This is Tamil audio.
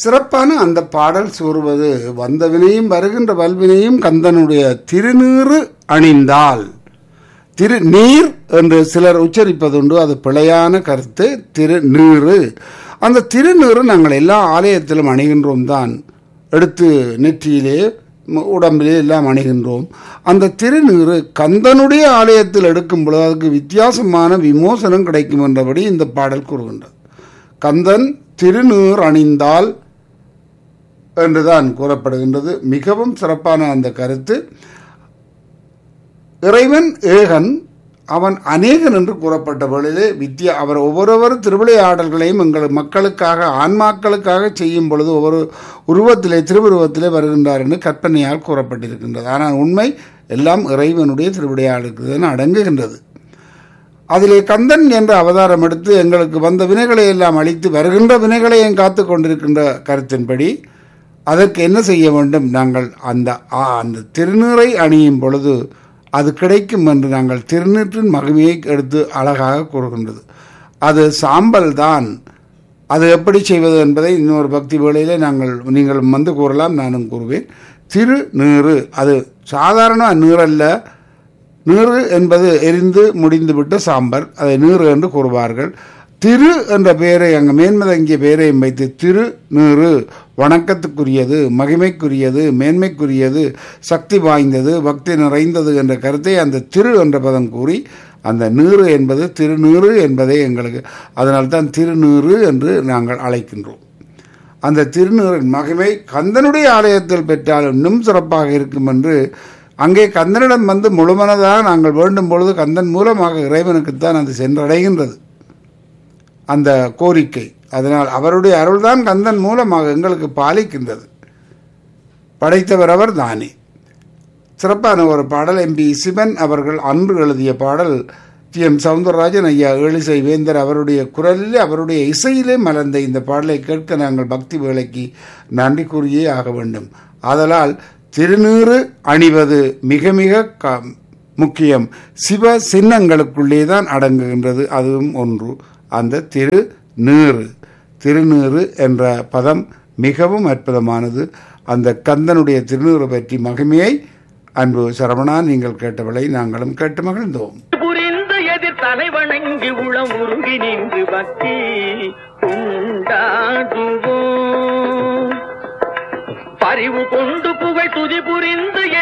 சிறப்பான அந்த பாடல் சூறுவது வந்த வினையும் வருகின்ற வல்வினையும் கந்தனுடைய திருநீறு அணிந்தால் திரு நீர் என்று சிலர் உச்சரிப்பதுண்டு அது பிழையான கருத்து திருநீறு அந்த திருநீறு நாங்கள் எல்லா ஆலயத்திலும் அணிகின்றோம் தான் எடுத்து நெற்றியிலே ம- உடம்பிலே எல்லாம் அணிகின்றோம் அந்த திருநீறு கந்தனுடைய ஆலயத்தில் எடுக்கும் பொழுது அதுக்கு வித்தியாசமான விமோசனம் கிடைக்கும் என்றபடி இந்த பாடல் கூறுகின்றது கந்தன் திருநீர் அணிந்தால் என்றுதான் கூறப்படுகின்றது மிகவும் சிறப்பான அந்த கருத்து இறைவன் ஏகன் அவன் அநேகன் என்று கூறப்பட்ட வேளையிலே வித்யா அவர் ஒவ்வொருவர் திருவிளையாடல்களையும் எங்கள் மக்களுக்காக ஆன்மாக்களுக்காக செய்யும் பொழுது ஒவ்வொரு உருவத்திலே திருவுருவத்திலே வருகின்றார் என்று கற்பனையால் கூறப்பட்டிருக்கின்றது ஆனால் உண்மை எல்லாம் இறைவனுடைய திருவிளையாடலுக்கு அடங்குகின்றது அதிலே கந்தன் என்ற அவதாரம் எடுத்து எங்களுக்கு வந்த வினைகளை எல்லாம் அழித்து வருகின்ற வினைகளையும் காத்து கொண்டிருக்கின்ற கருத்தின்படி அதற்கு என்ன செய்ய வேண்டும் நாங்கள் அந்த ஆ, அந்த திருநீரை அணியும் பொழுது அது கிடைக்கும் என்று நாங்கள் திருநீற்றின் மகிமையை எடுத்து அழகாக கூறுகின்றது அது சாம்பல் தான் அது எப்படி செய்வது என்பதை இன்னொரு பக்தி வேளையிலே நாங்கள் நீங்கள் வந்து கூறலாம் நானும் கூறுவேன் திருநீறு அது சாதாரண நீரல்ல நீறு என்பது எரிந்து முடிந்துவிட்ட சாம்பர் அதை நீறு என்று கூறுவார்கள் திரு என்ற பெயரை அங்கு மேன்மதங்கிய பெயரையும் வைத்து திரு நீறு வணக்கத்துக்குரியது மகிமைக்குரியது மேன்மைக்குரியது சக்தி வாய்ந்தது பக்தி நிறைந்தது என்ற கருத்தை அந்த திரு என்ற பதம் கூறி அந்த நீறு என்பது திருநீறு என்பதை எங்களுக்கு அதனால்தான் திருநீறு என்று நாங்கள் அழைக்கின்றோம் அந்த திருநீரின் மகிமை கந்தனுடைய ஆலயத்தில் பெற்றால் இன்னும் சிறப்பாக இருக்கும் என்று அங்கே கந்தனிடம் வந்து முழுமனதாக நாங்கள் வேண்டும் பொழுது கந்தன் மூலமாக இறைவனுக்குத்தான் அது சென்றடைகின்றது அந்த கோரிக்கை அதனால் அவருடைய அருள்தான் கந்தன் மூலமாக எங்களுக்கு பாலிக்கின்றது படைத்தவர் அவர் தானே சிறப்பான ஒரு பாடல் எம்பி சிவன் அவர்கள் அன்று எழுதிய பாடல் டி எம் சவுந்தரராஜன் ஐயா ஏழிசை வேந்தர் அவருடைய குரலில் அவருடைய இசையிலே மலர்ந்த இந்த பாடலை கேட்க நாங்கள் பக்தி வேலைக்கு நன்றி கூறியே ஆக வேண்டும் ஆதலால் திருநீறு அணிவது மிக மிக க முக்கியம் சிவ சின்னங்களுக்குள்ளே தான் அடங்குகின்றது அதுவும் ஒன்று அந்த திருநீறு திருநீறு என்ற பதம் மிகவும் அற்புதமானது அந்த கந்தனுடைய திருநீறு பற்றி மகிமையை அன்பு சரவணா நீங்கள் கேட்டவளை நாங்களும் கேட்டு மகிழ்ந்தோம் புரிந்து எதிர் தலைவணங்கி உளம் உருகி நின்று பக்தி உண்டாடுவோம் பரிவு கொண்டு புகழ் துதி புரிந்து